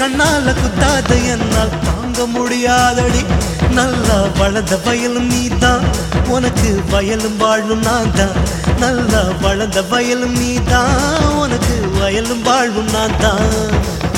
கண்ணால குத்தாத என்னால் தாங்க முடியாதடி நல்லா வளர்ந்த வயலும் நீதான் உனக்கு வயலும் வாழும் நான் தான் நல்லா வளர்ந்த வயலும் நீதான் உனக்கு வயலும் வாழும் நான் தான்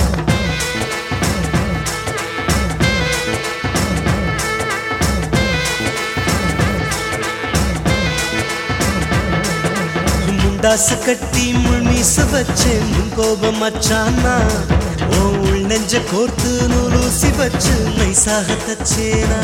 முண்டாசு கட்டி முள்மீச வச்சு முன் கோபம் மச்சானா ஓ உள் நெஞ்ச கோர்த்து நூலூசி வச்சு நைசாக தச்சேனா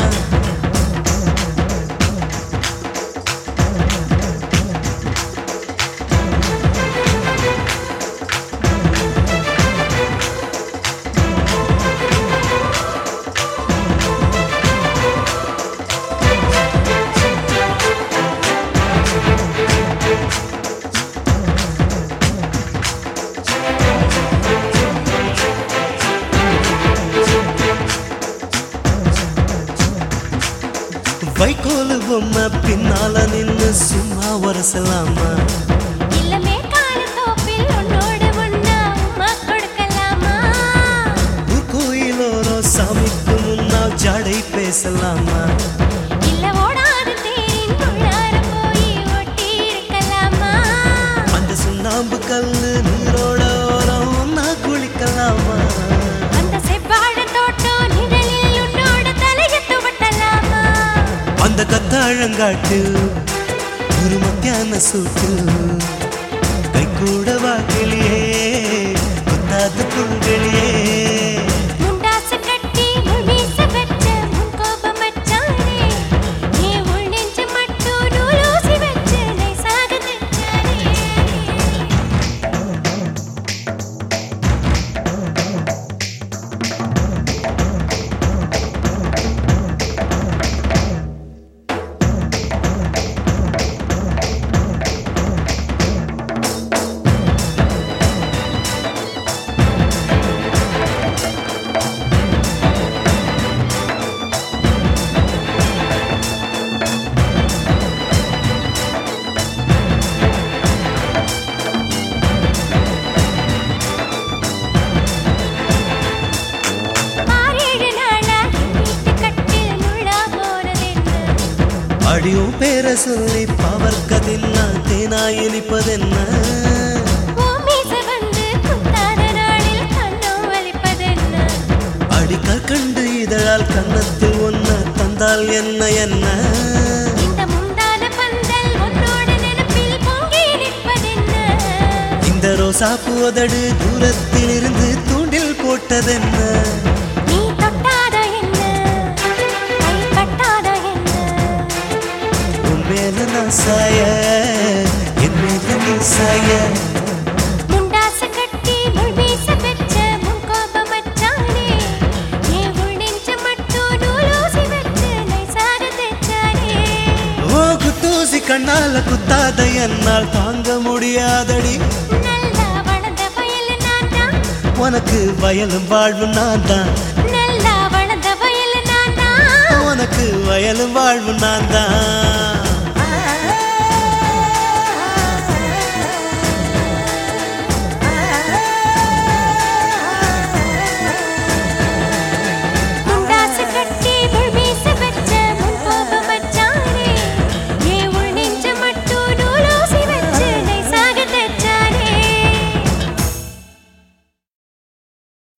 வைக்கோலு பொம்மை பின்னால நின்னு சும்மா உரசலாமா இல்லமே கால தோப்பில் உன்னோடு ஒண்ணா உம்மா கொடுக்கலாமா ஊர் கோயிலோரோ சாமிக்கு முன்னால் ஜடை பேசலாமா இல்ல ஓடாத தேரின் உள்ளார போய் ஒட்டி இருக்கலாமா அந்த சுண்ணாம்பு கல்லு நீரோட ஓரம் நான் குளிக்கலாமா அந்த செவ்வாழ தோட்டம் நிழலில் உன்னோட தலைய துவட்டலாமா அந்த கத்தாழங்காட்டு ஒரு மத்தியான சூட்டு கை கூட வாக்கிலியே குத்தாத புல்களியே முண்டாசு கட்டி முள்மீச வச்ச முன் கோபம் மச்சானே நீ உள் நெஞ்சு மட்டும் நூலூசி வச்சு லேசாக தைச்சானே ஆறேழு நாளா வீட்டு கட்டில் முள்ளா போனதென்ன அடியும் பேர சொல்லி பவர்க்கதின்னா தேனா இனிப்பதென்ன உன் மீச வந்து குத்தாத நாளில் கண்ணம் வலிப்பதென்ன அடி கற்கண்டு இதழால் கன்னத்தில் ஒன்ன தந்தால் என்ன என்ன இந்த முந்தான பந்தல் உன்னோட நினைப்பில் பொங்கி நிற்பதென்ன இந்த ரோசாப்பு உதடு தூரத்தில் இருந்து தூண்டில் போட்டதென்ன நீ தொட்டாத என்ன கை கட்டாத என்ன உன் மேல நான் சாய என் மேல நீ சாய முண்டாசு கட்டி முள் வீச பெற்ற முன் கோபம் மச்சானே நீ உள் நெஞ்ச மட்டும் நூலூசி வச்சு லேசாக தைச்சானே ஓ குத்தூசி கண்ணால குத்தாத என்னால் தாங்க முடியாதடி நல்லா வளர்ந்த வயல் நான் தான் உனக்கு வயலும் வாழ்வும் நான் தான் நல்லா வளர்ந்த வயல் நான் தான் உனக்கு வயலும் வாழ்வும் நான் தான்